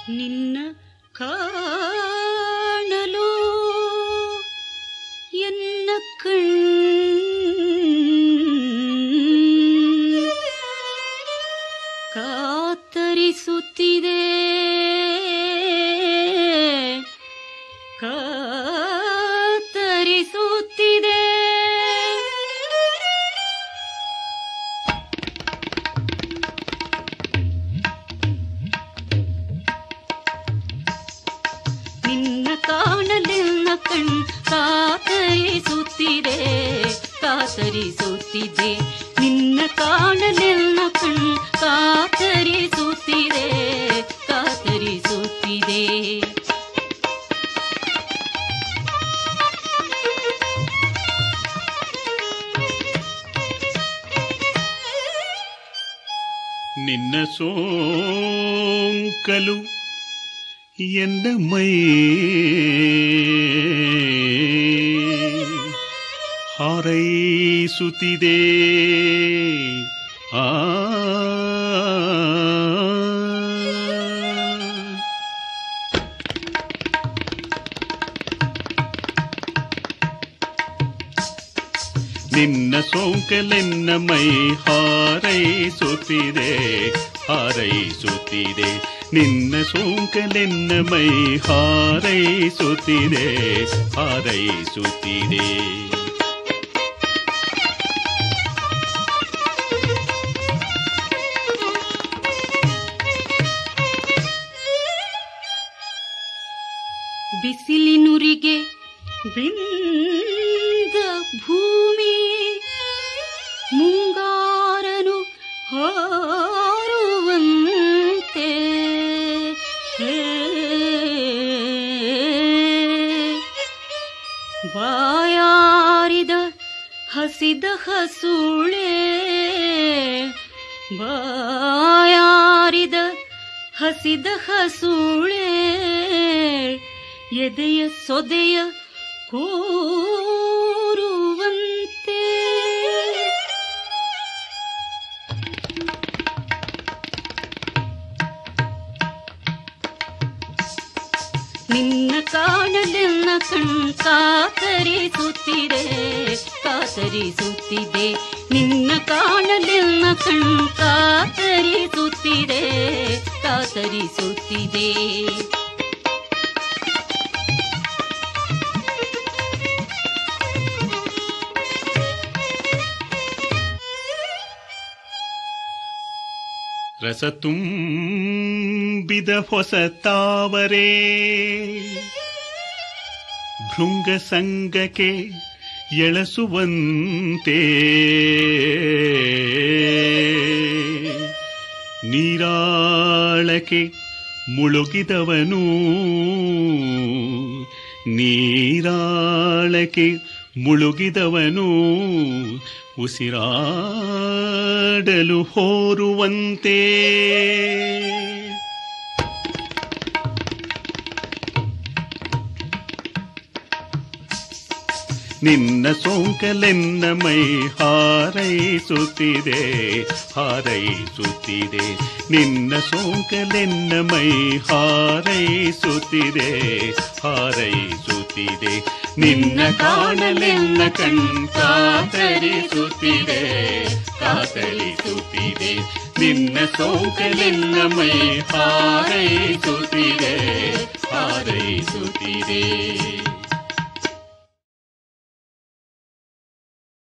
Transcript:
ನಿನ್ನ ಕಾಣಲು ಎನ್ನ ಕಣ್ ಕಾತರಿಸುತ್ತಿದೆ ಕಾತರಿಸುತ್ತಿದೆ ನಿನ್ನ ಕಾಣಲೆನ್ನ ಕಣ್ ಕಾತರಿಸುತ್ತಿದೆ ಕಾತರಿಸುತ್ತಿದೆ ನಿನ್ನ ಕಾಣಲೆನ್ನ ಕಣ್ ಕಾತರಿಸುತ್ತಿದೆ ಕಾತರಿಸುತ್ತಿದೆ ನಿನ್ನ ಸೋಂಕಲು ಎನ್ನ ಮೈ ಹಾರೈಸುತ್ತಿದೆ ಆ ನಿನ್ನ ಸೋಂಕಲೆನ್ನ ಮೈ ಹಾರೈಸುತ್ತಿದೆ ಹಾರೈಸುತ್ತಿದೆ ನಿನ್ನ ಸೋಂಕಲೆನ್ನ ಮೈ ಹಾರೈಸುತ್ತಿದೆ ಹಾರೈಸುತ್ತಿದೆ ಬಿಸಿಲಿನುರಿಗೆ ಬೆಂದ ಭೂಮಿ ಮುಂಗಾರನು ಹಾರುವಂತೆ ಬಾಯಾರಿದ ಹಸಿದ ಹಸುಳೆ ಬಾಯಾರಿದ ಹಸಿದ ಹಸುಳೆ ಎದೆಯ ಸೊದೆಯ ಕೋರುವಂತೆ ನಿನ್ನ ಕಾಣಲೆನ್ನ ಕಣ್ ಕಾತರಿಸುತ್ತಿದೆ ಕಾತರಿಸುತ್ತಿದೆ ನಿನ್ನ ಕಾಣಲೆನ್ನ ಕಣ್ ಕಾತರಿಸುತ್ತಿದೆ ಕಾತರಿಸುತ್ತಿದೆ ರಸ ತುಂಬಿದ ಹೊಸ ತಾವರೆ ಭೃಂಗ ಸಂಗಕ್ಕೆ ಎಳಸುವಂತೆ ನೀರಾಳಕ್ಕೆ ಮುಳುಗಿದವನು ನೀರಾಳಕ್ಕೆ ಮುಳುಗಿದವನು ಉಸಿರಾಡಲು ಹೋರುವಂತೆ ನಿನ್ನ ಸೋಂಕಲೆನ್ನ ಮೈ ಹಾರೈಸುತ್ತಿದೆ ಹಾರೈಸುತ್ತಿದೆ ನಿನ್ನ ಸೋಂಕಲೆನ್ನ ಮೈ ಹಾರೈಸುತ್ತಿದೆ ಹಾರೈಸುತ್ತಿದೆ ನಿನ್ನ ಕಾಣಲೆನ್ನ ಕಣ್ ಕಾತರಿಸುತ್ತಿದೆ ಕಾತರಿಸುತ್ತಿದೆ ನಿನ್ನ ಸೋಂಕಲೆನ್ನ ಮೈ ಹಾರೈಸುತ್ತಿದೆ ಹಾರೈಸುತ್ತಿದೆ